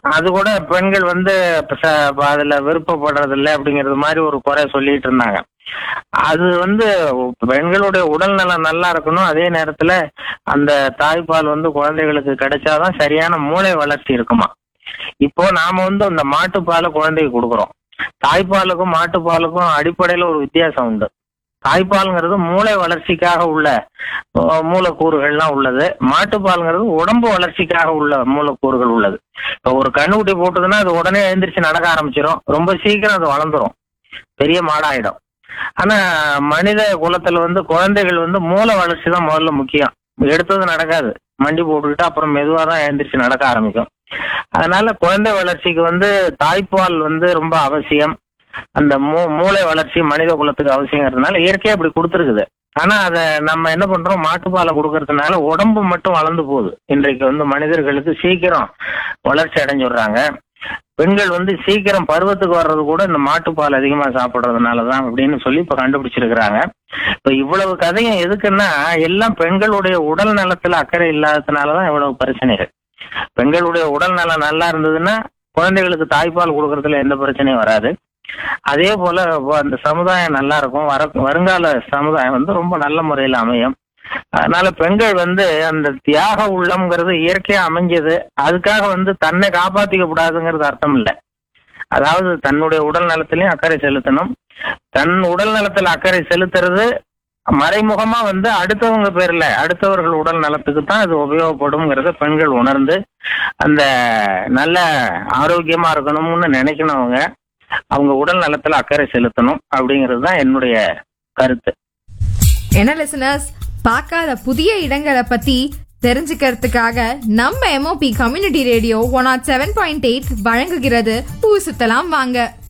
அது கூட பெண்கள் வந்து இப்ப ச- அதுல விருப்பப்படுறது இல்லை அப்படிங்கறது மாதிரி ஒரு குறை சொல்லிட்டு இருந்தாங்க அது வந்து பெண்களுடைய உடல் நலம் நல்லா இருக்கணும் அதே நேரத்துல அந்த தாய்ப்பால் வந்து குழந்தைகளுக்கு கிடைச்சாதான் சரியான மூளை வளர்ச்சி இருக்குமா இப்போ நாம வந்து அந்த மாட்டுப்பாலை குழந்தைக்கு கொடுக்குறோம் தாய்ப்பாலுக்கும் மாட்டுப்பாலுக்கும் அடிப்படையில ஒரு வித்தியாசம் உண்டு தாய்ப்பால்ங்கிறது மூளை வளர்ச்சிக்காக உள்ள அஹ், மூலக்கூறுகள்லாம் உள்ளது மாட்டுப்பால்ங்கிறது உடம்பு வளர்ச்சிக்காக உள்ள மூலக்கூறுகள் உள்ளது இப்போ ஒரு கண்ணுக்குட்டி போட்டுதுன்னா அது உடனே எழுந்திரிச்சு நடக்க ஆரம்பிச்சிடும் ரொம்ப சீக்கிரம் அது வளர்ந்துரும் பெரிய மாடாயிடும் ஆனா மனித குலத்துல வந்து குழந்தைகள் வந்து மூல வளர்ச்சி தான் முதல்ல முக்கியம் எடுத்தது நடக்காது மண்டி போட்டுக்கிட்டு அப்புறம் மெதுவா தான் எழுந்திரிச்சு நடக்க ஆரம்பிக்கும் அதனால குழந்தை வளர்ச்சிக்கு வந்து தாய்ப்பால் வந்து ரொம்ப அவசியம் அந்த மூ மூளை வளர்ச்சி மனித குலத்துக்கு அவசியங்கிறதுனால இயற்கையா அப்படி கொடுத்துருக்குது ஆனா அதை நம்ம என்ன பண்றோம் மாட்டுப்பாலை கொடுக்கறதுனால உடம்பு மட்டும் வளர்ந்து போகுது இன்றைக்கு வந்து மனிதர்களுக்கு சீக்கிரம் வளர்ச்சி அடைஞ்சிடுறாங்க பெண்கள் வந்து சீக்கிரம் பருவத்துக்கு வர்றது கூட இந்த மாட்டுப்பால் அதிகமா சாப்பிடுறதுனால தான் அப்படின்னு சொல்லி இப்ப கண்டுபிடிச்சிருக்கிறாங்க இப்ப இவ்வளவு கதையும் எதுக்குன்னா எல்லாம் பெண்களுடைய உடல் நலத்துல அக்கறை இல்லாததுனாலதான் இவ்வளவு பிரச்சனைகள் பெண்களுடைய உடல் நலம் நல்லா இருந்ததுன்னா குழந்தைகளுக்கு தாய்ப்பால் கொடுக்கறதுல எந்த பிரச்சனையும் வராது அதே போல வ- அந்த சமுதாயம் நல்லா இருக்கும் வர வருங்கால சமுதாயம் வந்து ரொம்ப நல்ல முறையில் அமையும் அதனால பெண்கள் வந்து அந்த தியாக உள்ளம்ங்கிறது இயற்கையா அமைஞ்சது அதுக்காக வந்து தன்னை காப்பாத்திக்க கூடாதுங்கிறது அர்த்தம் இல்லை அதாவது தன்னுடைய உடல் நலத்திலையும் அக்கறை செலுத்தணும் தன் உடல் நலத்துல அக்கறை செலுத்துறது மறைமுகமா வந்து அடுத்தவங்க பேர்ல அடுத்தவர்கள் உடல் நலத்துக்கு தான் அது உபயோகப்படும்ங்கிறத பெண்கள் உணர்ந்து அந்த நல்ல ஆரோக்கியமா இருக்கணும்னு நினைக்கணவங்க அவங்க உடல் நலத்துல அக்கறை செலுத்தணும் அப்படிங்கிறது தான் என்னுடைய கருத்து என்ன லிசனர்ஸ் பார்க்காத புதிய இடங்களை பத்தி தெரிஞ்சுக்கிறதுக்காக நம்ம MOP community radio one o seven point eight வழங்குகிறது ஊர் சுத்தலாம் வாங்க